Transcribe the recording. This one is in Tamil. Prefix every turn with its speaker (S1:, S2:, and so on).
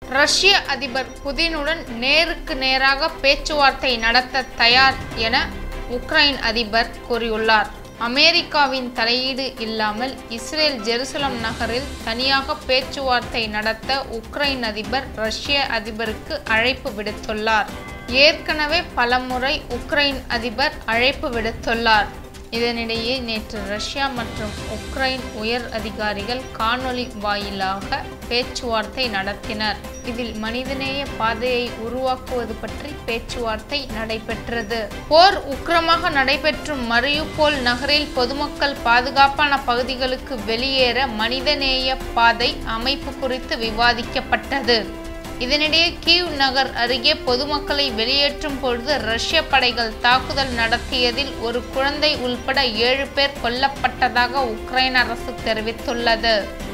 S1: ரஷ்ய அதிபர் புதினுடன் நேருக்கு நேராக பேச்சுவார்த்தை நடத்த தயார் என உக்ரைன் அதிபர் கூறியுள்ளார் அமெரிக்காவின் தலையீடு இல்லாமல் இஸ்ரேல் ஜெருசலம் நகரில் தனியாக பேச்சுவார்த்தை நடத்த உக்ரைன் அதிபர் ரஷ்ய அதிபருக்கு அழைப்பு விடுத்துள்ளார் ஏற்கனவே பலமுறை உக்ரைன் அதிபர் அழைப்பு விடுத்துள்ளார் இதனிடையே நேற்று ரஷ்யா மற்றும் உக்ரைன் உயர் அதிகாரிகள் காணொளி வாயிலாக பேச்சுவார்த்தை நடத்தினர் இதில் மனிதநேய பாதையை உருவாக்குவது பற்றி பேச்சுவார்த்தை நடைபெற்றது போர் உக்கிரமாக நடைபெற்றும் மரியுபோல் நகரில் பொதுமக்கள் பாதுகாப்பான பகுதிகளுக்கு வெளியேற மனிதநேய பாதை அமைப்பு குறித்து விவாதிக்கப்பட்டது இதனிடையே கீவ் நகர் அருகே பொதுமக்களை வெளியேற்றும் பொழுது ரஷ்ய படைகள் தாக்குதல் நடத்தியதில் ஒரு குழந்தை உள்பட ஏழு பேர் கொல்லப்பட்டதாக உக்ரைன் அரசு தெரிவித்துள்ளது